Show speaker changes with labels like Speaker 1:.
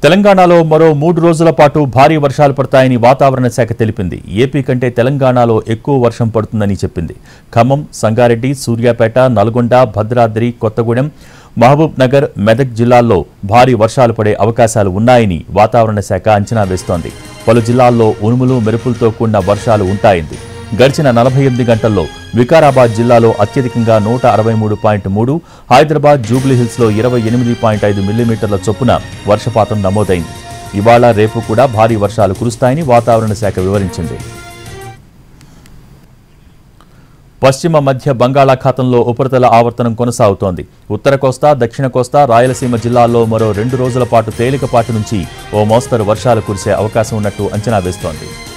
Speaker 1: తెలంగాణలో మరో మూడు రోజుల పాటు భారీ వర్షాలు పడతాయని వాతావరణ శాఖ తెలిపింది ఏపీ కంటే తెలంగాణలో ఎక్కువ వర్షం పడుతుందని చెప్పింది ఖమ్మం సంగారెడ్డి సూర్యాపేట నల్గొండ భద్రాద్రి కొత్తగూడెం మహబూబ్ నగర్ మెదక్ జిల్లాల్లో భారీ వర్షాలు పడే అవకాశాలు ఉన్నాయని వాతావరణ శాఖ అంచనా వేస్తోంది పలు జిల్లాల్లో ఉరుములు మెరుపులతో కూడిన వర్షాలు ఉంటాయంది గడిచిన నలభై ఎనిమిది గంటల్లో వికారాబాద్ జిల్లాలో అత్యధికంగా నూట అరవై మూడు పాయింట్ మూడు హైదరాబాద్ జూబ్లీహిల్స్లో ఇరవై ఎనిమిది పాయింట్ ఐదు మిల్లీమీటర్ల చొప్పున వర్షపాతం నమోదైంది ఇవాళ రేపు కూడా భారీ వర్షాలు కురుస్తాయని వాతావరణ శాఖ వివరించింది పశ్చిమ మధ్య బంగాళాఖాతంలో ఉపరితల ఆవర్తనం కొనసాగుతోంది ఉత్తర కోస్తా దక్షిణ కోస్తా రాయలసీమ జిల్లాల్లో మరో రెండు రోజుల పాటు తేలికపాటి నుంచి ఓ మోస్తరు వర్షాలు కురిసే అవకాశం ఉన్నట్టు అంచనా వేస్తోంది